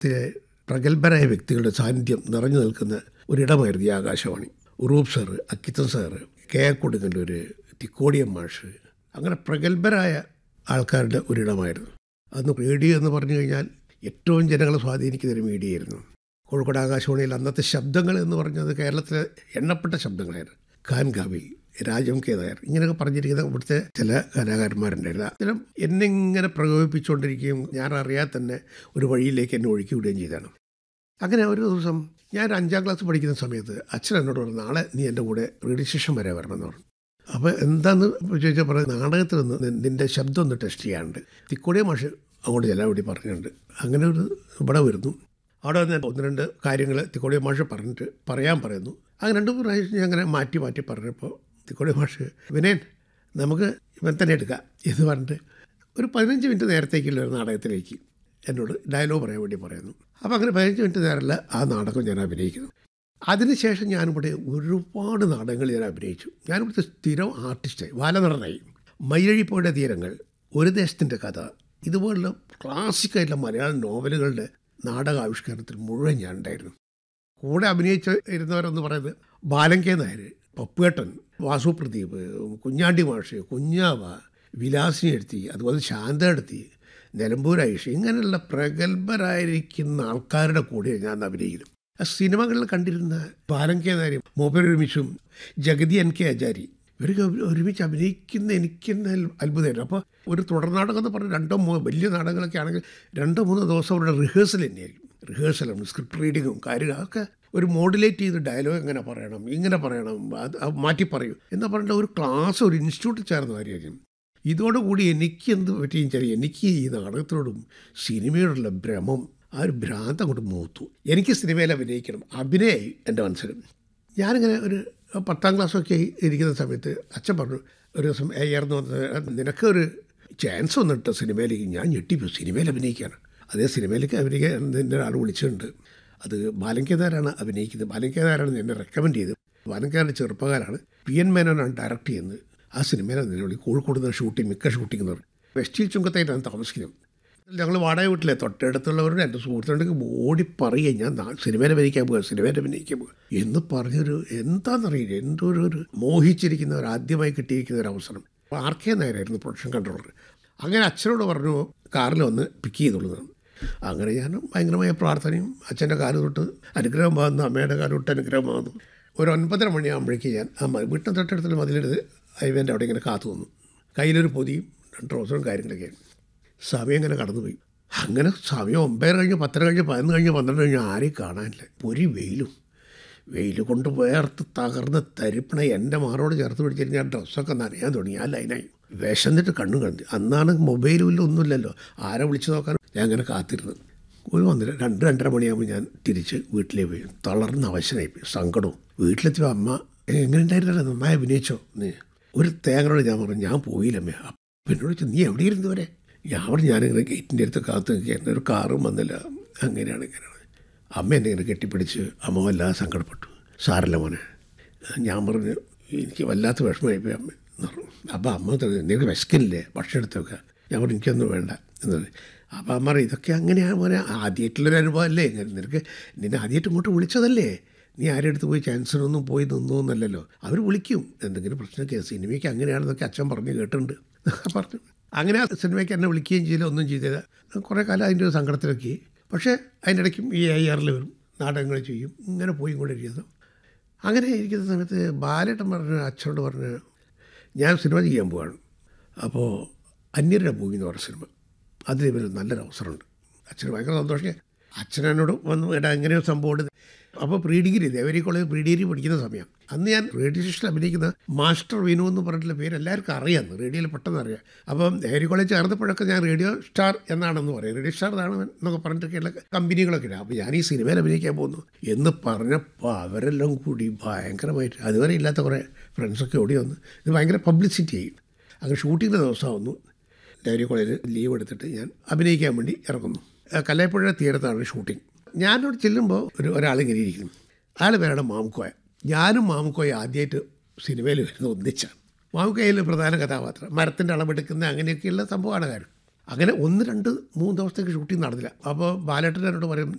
കേരളത്തിലെ പ്രഗത്ഭരായ വ്യക്തികളുടെ സാന്നിധ്യം നിറഞ്ഞു നിൽക്കുന്ന ഒരിടമായിരുന്നു ഈ Akashvani Uroob sir Akkitham sir K A Kodungallur Thikkodiyan മാഷ് അങ്ങനെ പ്രഗത്ഭരായ ആൾക്കാരുടെ ഒരിടമായിരുന്നു അന്ന് റേഡിയോ എന്ന് പറഞ്ഞു കഴിഞ്ഞാൽ ഏറ്റവും ജനങ്ങളെ സ്വാധീനിക്കുന്ന ഒരു മീഡിയ ആയിരുന്നു കോഴിക്കോട് ആകാശവാണിയിൽ അന്നത്തെ ശബ്ദങ്ങൾ എന്ന് പറഞ്ഞത് കേരളത്തിലെ എണ്ണപ്പെട്ട ശബ്ദങ്ങളായിരുന്നു ഖാൻ ഗാവി രാജം കെ നായർ ഇങ്ങനെയൊക്കെ പറഞ്ഞിരിക്കുന്ന ഇവിടുത്തെ ചില കലാകാരന്മാരുണ്ടായിരുന്നു അത്തരം എന്നെ ഇങ്ങനെ പ്രകോപിപ്പിച്ചുകൊണ്ടിരിക്കുകയും ഞാൻ അറിയാതെ തന്നെ ഒരു വഴിയിലേക്ക് എന്നെ ഒഴുക്കി വിടുകയും ചെയ്തതാണ് അങ്ങനെ ഒരു ദിവസം ഞാൻ അഞ്ചാം ക്ലാസ് പഠിക്കുന്ന സമയത്ത് അച്ഛൻ എന്നോട് പറഞ്ഞു നാളെ നീ എൻ്റെ കൂടെ റേഡിയോ സ്റ്റേഷൻ വരെ വരണമെന്ന് പറഞ്ഞു അപ്പോൾ എന്താന്ന് ചോദിച്ചാൽ പറഞ്ഞു നാടകത്തിൽ നിന്ന് നി- നിൻ്റെ ശബ്ദം ഒന്ന് ടെസ്റ്റ് ചെയ്യാനുണ്ട് തിക്കോടിയ മാഷ് അങ്ങോട്ട് ചെല്ലാൻ വേണ്ടി പറഞ്ഞിട്ടുണ്ട് അങ്ങനെ ഒരു ഇവിടെ വരുന്നു അവിടെ വന്ന് ഒന്ന് രണ്ട് കാര്യങ്ങൾ തിക്കോടിയ മാഷ് പറഞ്ഞിട്ട് പറയാൻ പറയുന്നു അങ്ങനെ രണ്ട് മൂന്ന് പ്രാവശ്യം ഞാൻ അങ്ങനെ മാറ്റി മാറ്റി പറഞ്ഞപ്പോൾ തിക്കോടിയ മാഷ് വിനയൻ നമുക്ക് ഇവൻ തന്നെ എടുക്കാം എന്ന് പറഞ്ഞിട്ട് ഒരു പതിനഞ്ച് മിനിറ്റ് നേരത്തേക്കുള്ള ഒരു നാടകത്തിലേക്ക് എന്നോട് ഡയലോഗ് പറയാൻ വേണ്ടി പറയുന്നു അപ്പോൾ അങ്ങനെ പതിനഞ്ച് മിനിറ്റ് നേരമല്ല ആ നാടകം ഞാൻ അഭിനയിക്കുന്നു അതിനുശേഷം ഞാനിവിടെ ഒരുപാട് നാടകങ്ങൾ ഞാൻ അഭിനയിച്ചു ഞാനിവിടുത്തെ സ്ഥിരം ആർട്ടിസ്റ്റായി ബാലനടനായി മയ്യഴിപ്പോയുടെ തീരങ്ങൾ ഒരു ദേശത്തിൻ്റെ കഥ ഇതുപോലുള്ള ക്ലാസിക്കായിട്ടുള്ള മലയാളം നോവലുകളുടെ നാടകാവിഷ്കരണത്തിൽ മുഴുവൻ ഞാൻ ഉണ്ടായിരുന്നു കൂടെ അഭിനയിച്ച് ഇരുന്നവരെന്ന് പറയുന്നത് ബാലൻ കെ നായർ പപ്പുവേട്ടൻ വാസു പ്രദീപ് കുഞ്ഞാണ്ടി മാഷ് കുഞ്ഞാവ വിലാസിനി എടുത്തി അതുപോലെ ശാന്ത എടുത്തി നിലമ്പൂർ ഐഷ് ഇങ്ങനെയുള്ള പ്രഗത്ഭരായിരിക്കുന്ന ആൾക്കാരുടെ കൂടെ ഞാൻ അഭിനയിക്കുന്നു ആ സിനിമകളിൽ കണ്ടിരുന്ന ബാലൻ കെ നായർ മൂപ്പരൊരുമിച്ചും ജഗതി എൻ കെ ആചാരി ഇവരൊക്കെ ഒരു- ഒരുമിച്ച് അഭിനയിക്കുന്ന എനിക്ക് തന്നെ അൽ- അത്ഭുതമായിരുന്നു അപ്പോൾ ഒരു തുടർ നാടകം എന്ന് പറഞ്ഞാൽ രണ്ടോ മൂന്നോ വലിയ നാടകങ്ങളൊക്കെ ആണെങ്കിൽ രണ്ടോ മൂന്നോ ദിവസം അവരുടെ റിഹേഴ്സൽ തന്നെയായിരിക്കും റിഹേഴ്സലും സ്ക്രിപ്റ്റ് റീഡിങ്ങും കാര്യങ്ങളും ഒക്കെ ഒരു മോഡുലേറ്റ് ചെയ്ത് ഡയലോഗ് എങ്ങനെ പറയണം ഇങ്ങനെ പറയണം അത് അത് മാറ്റി പറയൂ എന്ന് പറഞ്ഞിട്ട് ഒരു ക്ലാസ് ഒരു ഇൻസ്റ്റിറ്റ്യൂട്ടിൽ ചേർന്ന കാര്യമായിരിക്കും ഇതോടുകൂടി എനിക്ക് എന്ത് പറ്റിയും വെച്ചാൽ എനിക്ക് ഈ നാടകത്തിനോടും സിനിമയോടുള്ള ഭ്രമം ആ ഒരു ഭ്രാന്ത് അങ്ങോട്ട് മൂത്തു എനിക്ക് സിനിമയിൽ അഭിനയിക്കണം അഭിനയമായി എൻ്റെ മനസ്സിലും ഞാനിങ്ങനെ ഒരു പത്താം ക്ലാസ്സൊക്കെ ഇരിക്കുന്ന സമയത്ത് അച്ഛൻ പറഞ്ഞു ഒരു ദിവസം ഏർന്ന് വന്നത് നിനക്കൊരു ചാൻസ് വന്നിട്ട് സിനിമയിലേക്ക് ഞാൻ ഞെട്ടിപ്പോയി സിനിമയിൽ അഭിനയിക്കാണ് അതേ സിനിമയിലേക്ക് അഭിനയിക്കാൻ എൻ്റെ ഒരാൾ വിളിച്ചിട്ടുണ്ട് അത് ബാലങ്കേദാരാണ് അഭിനയിക്കുന്നത് ബാലങ്കേദാരാണ് എന്നെ റെക്കമെൻഡ് ചെയ്തത് ബാലങ്കേദാരുടെ ചെറുപ്പക്കാരാണ് പി എൻ മേനോനാണ് ഡയറക്റ്റ് ചെയ്യുന്നത് ആ സിനിമയിലാണ് നിലവിളി കോഴിക്കോട് നിന്ന് ഷൂട്ടിംഗ് മിക്ക ഷൂട്ടിംഗ് എന്ന് പറയും വെസ്റ്റിൽ ചുങ്കത്തായിട്ടാണ് താമസിക്കുന്നത് ഞങ്ങൾ വാടക വീട്ടിലെ തൊട്ടടുത്തുള്ളവരുടെ എൻ്റെ സുഹൃത്തുണ്ടെങ്കിൽ ഓടി പറയുക ഞാൻ നാ- സിനിമയിൽ അഭിനയിക്കാൻ പോകുക സിനിമയിൽ അഭിനയിക്കാൻ പോകുക എന്ന് പറഞ്ഞൊരു എന്താണെന്നറിയില്ല എന്തോ ഒരു ഒരു മോഹിച്ചിരിക്കുന്ന ഒരു ആദ്യമായി കിട്ടിയിരിക്കുന്ന ഒരു അവസരം ആർ കെ നായരായിരുന്നു പ്രൊഡക്ഷൻ കൺട്രോളർ അങ്ങനെ അച്ഛനോട് പറഞ്ഞു കാറിൽ വന്ന് പിക്ക് ചെയ്തുള്ളതാണ് അങ്ങനെ ഞാൻ ഭയങ്കരമായ പ്രാർത്ഥനയും അച്ഛൻ്റെ കാല് തൊട്ട് അനുഗ്രഹം വാങ്ങുന്നു അമ്മയുടെ കാല് തൊട്ട് അനുഗ്രഹം വാങ്ങുന്നു ഒരു ഒൻപതര മണിയാകുമ്പോഴേക്ക് ഞാൻ അമ്മ വീട്ടിന് തൊട്ടടുത്തുള്ള മതിലെടുത്ത് ഹൈവേൻ്റെ അവിടെ ഇങ്ങനെ കാത്തു വന്നു കയ്യിലൊരു പൊതിയും രണ്ട് ട്രൗസറും കാര്യങ്ങളൊക്കെയാണ് സമയം ഇങ്ങനെ കടന്നുപോയി അങ്ങനെ സമയം ഒമ്പതര കഴിഞ്ഞ് പത്തര കഴിഞ്ഞ് പതിനൊന്ന് കഴിഞ്ഞ് പന്ത്രണ്ട് കഴിഞ്ഞ് ആരെയും കാണാനില്ല ഒരു വെയിലും വെയിൽ കൊണ്ട് വേർത്ത് തകർന്ന് തരിപ്പണ എൻ്റെ മാറോട് ചേർത്ത് പിടിച്ചിട്ട് ഞാൻ ഡ്രസ്സൊക്കെ നനയാൻ തുടങ്ങി ആ ലൈനായി വിശന്നിട്ട് കണ്ണു കണ്ടു അന്നാണ് മൊബൈലും ഇല്ല ഒന്നുമില്ലല്ലോ ആരെ വിളിച്ചു നോക്കാൻ ഞാൻ അങ്ങനെ കാത്തിരുന്നു ഒരു വന്നില്ല രണ്ട് രണ്ടര മണിയാകുമ്പോൾ ഞാൻ തിരിച്ച് വീട്ടിലേക്ക് പോയി തളർന്ന് അവശനായി പോയി സങ്കടവും വീട്ടിലെത്തിയപ്പോൾ അമ്മ എങ്ങനെ ഉണ്ടായിരുന്നല്ലോ നന്നായി അഭിനയിച്ചോ നീ ഒരു തേങ്ങനോട് ഞാൻ പറഞ്ഞു ഞാൻ പോയില്ലമ്മേ അപ്പം എന്നോട് ചോദിച്ചു നീ എവിടെ ഇരുന്നു വരെ ഞാൻ പറഞ്ഞു ഞാനിങ്ങനെ ഗേറ്റിൻ്റെ അടുത്ത് കാത്ത് നിൽക്കുകയായിരുന്നു ഒരു കാറും വന്നില്ല അങ്ങനെയാണ് ഇങ്ങനെയാണ് അമ്മ എന്നെ ഇങ്ങനെ കെട്ടിപ്പിടിച്ച് അമ്മ വല്ലാതെ സങ്കടപ്പെട്ടു സാരല്ല മോനെ ഞാൻ പറഞ്ഞു എനിക്ക് വല്ലാത്ത വിഷമമായിപ്പോയി അമ്മ എന്ന് പറഞ്ഞു അപ്പോൾ അമ്മ പറഞ്ഞു നിനക്ക് വിശക്കില്ലേ ഭക്ഷണം എടുത്ത് വെക്കുക ഞാൻ പറഞ്ഞു എനിക്കൊന്നും വേണ്ട എന്ന് പറഞ്ഞു അപ്പോൾ അമ്മ പറയും ഇതൊക്കെ അങ്ങനെയാണ് മോനെ ആദ്യമായിട്ടുള്ളൊരു അനുഭവം അല്ലേ ഇങ്ങനെ നിനക്ക് നിന്നെ ആദ്യമായിട്ട് ഇങ്ങോട്ട് വിളിച്ചതല്ലേ നീ ആരുടെ അടുത്ത് പോയി ക്യാൻസറൊന്നും പോയി നിന്നോന്നല്ലല്ലോ അവർ വിളിക്കും എന്തെങ്കിലും പ്രശ്നമൊക്കെ സിനിമയ്ക്ക് അങ്ങനെയാണെന്നൊക്കെ അച്ഛൻ പറഞ്ഞ് കേട്ടിട്ടുണ്ട് പറഞ്ഞു അങ്ങനെ ആ സിനിമയ്ക്ക് എന്നെ വിളിക്കുകയും ചെയ്തില്ല ഒന്നും ചെയ്തില്ല കുറേ കാലം അതിൻ്റെ ഒരു സങ്കടത്തിലൊക്കെ പക്ഷേ അതിൻ്റെ ഇടയ്ക്കും ഈ ഐ ആറിൽ വരും നാടകങ്ങൾ ചെയ്യും ഇങ്ങനെ പോയി കൊണ്ടിരിക്കുന്നു അങ്ങനെ ഇരിക്കുന്ന സമയത്ത് ബാലേട്ടൻ പറഞ്ഞ അച്ഛനോട് പറഞ്ഞ് ഞാൻ സിനിമ ചെയ്യാൻ പോവാണ് അപ്പോൾ അന്യരുടെ ഭൂമി എന്ന് പറഞ്ഞ സിനിമ അതിൽ ഇവർ നല്ലൊരു അവസരമുണ്ട് അച്ഛന് ഭയങ്കര സന്തോഷം അച്ഛൻ എന്നോട് വന്നു എടാ ഇങ്ങനെ ഒരു സംഭവമുണ്ട് അപ്പോൾ pre degree Devagiri college pre degree പഠിക്കുന്ന സമയം അന്ന് ഞാൻ റേഡിയോ സ്റ്റേഷനിൽ അഭിനയിക്കുന്ന മാസ്റ്റർ വിനു എന്ന് പറഞ്ഞിട്ടുള്ള പേര് എല്ലാവർക്കും അറിയാമെന്ന് റേഡിയോയിൽ പെട്ടെന്ന് അറിയാം അപ്പം ദേവരി കോളേജ് ചേർന്നപ്പോഴൊക്കെ ഞാൻ റേഡിയോ സ്റ്റാർ എന്നാണെന്ന് പറയും റേഡിയോ സ്റ്റാർ എന്നാണ് എന്നൊക്കെ പറഞ്ഞിട്ടൊക്കെയുള്ള കമ്പനികളൊക്കെ ഉണ്ട് അപ്പോൾ ഞാൻ ഈ സിനിമയിൽ അഭിനയിക്കാൻ പോകുന്നു എന്ന് പറഞ്ഞപ്പോൾ അവരെല്ലാം കൂടി ഭയങ്കരമായിട്ട് അതുവരെ ഇല്ലാത്ത കുറേ ഫ്രണ്ട്സൊക്കെ ഓടി വന്ന് ഇത് ഭയങ്കര പബ്ലിസിറ്റി ചെയ്യും അങ്ങനെ ഷൂട്ടിങ്ങിൻ്റെ ദിവസമാവുന്നു ഡയറി കോളേജിൽ ലീവ് എടുത്തിട്ട് ഞാൻ അഭിനയിക്കാൻ വേണ്ടി ഇറങ്ങുന്നു ആ കല്ലായിപ്പുഴ തീരത്താണ് ഷൂട്ടിംഗ് ഞാനോട് ചെല്ലുമ്പോൾ ഒരു ഒരാൾ ഇങ്ങനെ ഇരിക്കുന്നു അയാൾ പേരാണ് മാമുക്കോയ ഞാനും മാമുക്കോയ ആദ്യമായിട്ട് സിനിമയിൽ വരുന്ന ഒന്നിച്ചാണ് മാമുക്കോയിൽ പ്രധാന കഥാപാത്രം മരത്തിൻ്റെ അളവെടുക്കുന്ന അങ്ങനെയൊക്കെയുള്ള സംഭവമാണ് കാര്യം അങ്ങനെ ഒന്ന് രണ്ട് മൂന്ന് ദിവസത്തേക്ക് ഷൂട്ടിംഗ് നടന്നില്ല അപ്പോൾ ബാലേട്ടൻ എന്നോട് പറയും